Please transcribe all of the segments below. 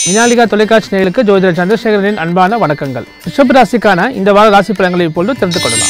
வினாலிகா தொலைக்காட்சி நேயர்களுக்கு ஜோதிடர் சந்திரசேகரனின் அன்பான வணக்கங்கள் ரிஷப ராசிக்கான இந்த வார ராசி பலன்களை இப்பொழுது தெரிந்து கொள்ளலாம்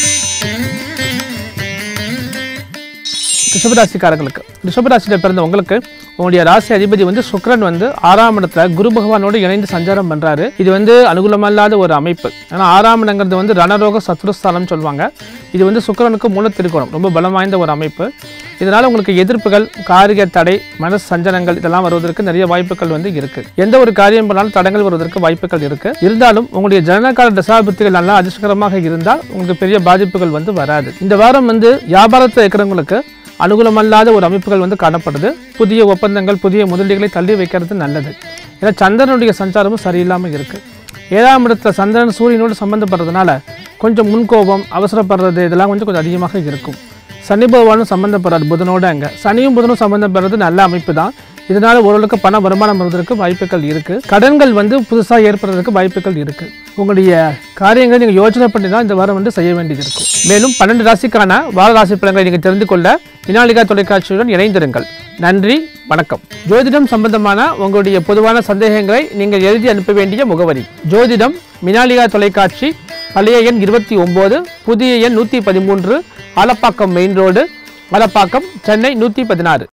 ரிஷபராசிக்காரங்களுக்கு ரிஷபராசியில் பிறந்த உங்களுக்கு உங்களுடைய ராசி அதிபதி வந்து சுக்கிரன் வந்து ஆறாம் இடத்துல குரு பகவானோடு இணைந்து சஞ்சாரம் பண்றாரு இது வந்து அனுகூலமல்லாத ஒரு அமைப்பு ஏன்னா ஆறாம் இடங்கிறது வந்து ரணரோக சத்ருஸ்தானம் சொல்லுவாங்க இது வந்து சுக்கிரனுக்கு மூல திருக்கோணம் ரொம்ப பலம் வாய்ந்த ஒரு அமைப்பு இதனால உங்களுக்கு எதிர்ப்புகள் காரிய தடை மன சஞ்சலங்கள் இதெல்லாம் வருவதற்கு நிறைய வாய்ப்புகள் வந்து இருக்கு எந்த ஒரு காரியம் பண்ணாலும் தடங்கள் வருவதற்கு வாய்ப்புகள் இருக்கு இருந்தாலும் உங்களுடைய ஜனனகால தசாபுத்திகள் நல்லா அதிர்ஷ்டகரமாக இருந்தால் உங்களுக்கு பெரிய பாதிப்புகள் வந்து வராது இந்த வாரம் வந்து வியாபாரத்தில் இருக்கிறவங்களுக்கு அனுகூலமல்லாத ஒரு அமைப்புகள் வந்து காணப்படுது புதிய ஒப்பந்தங்கள் புதிய முதலீடுகளை தள்ளி வைக்கிறது நல்லது ஏன்னா சந்திரனுடைய சஞ்சாரமும் சரியில்லாமல் இருக்கு ஏழாம் இடத்துல சந்திரன் சூரியனோடு சம்மந்தப்படுறதுனால கொஞ்சம் முன்கோபம் அவசரப்படுறது இதெல்லாம் கொஞ்சம் கொஞ்சம் அதிகமாக இருக்கும் சனி பகவானும் சம்மந்தப்படுறாரு புதனோடு அங்கே சனியும் புதனும் சம்மந்தப்படுறது நல்ல அமைப்பு தான் இதனால ஓரளவுக்கு பண வருமானம் வருவதற்கு வாய்ப்புகள் இருக்கு கடன்கள் வந்து புதுசாக ஏற்படுறதுக்கு வாய்ப்புகள் இருக்கு உங்களுடைய காரியங்களை நீங்கள் யோசனை பண்ணி தான் இந்த வாரம் வந்து செய்ய வேண்டியது இருக்கும் மேலும் பன்னெண்டு ராசிக்கான வார ராசி பலன்களை நீங்கள் தெரிந்து கொள்ள வினாலிகா தொலைக்காட்சியுடன் இணைந்திருங்கள் நன்றி வணக்கம் ஜோதிடம் சம்பந்தமான உங்களுடைய பொதுவான சந்தேகங்களை நீங்கள் எழுதி அனுப்ப வேண்டிய முகவரி ஜோதிடம் மினாலிகா தொலைக்காட்சி பழைய எண் இருபத்தி ஒம்பது புதிய எண் நூற்றி பதிமூன்று ஆலப்பாக்கம் மெயின் ரோடு ஆலப்பாக்கம் சென்னை நூற்றி பதினாறு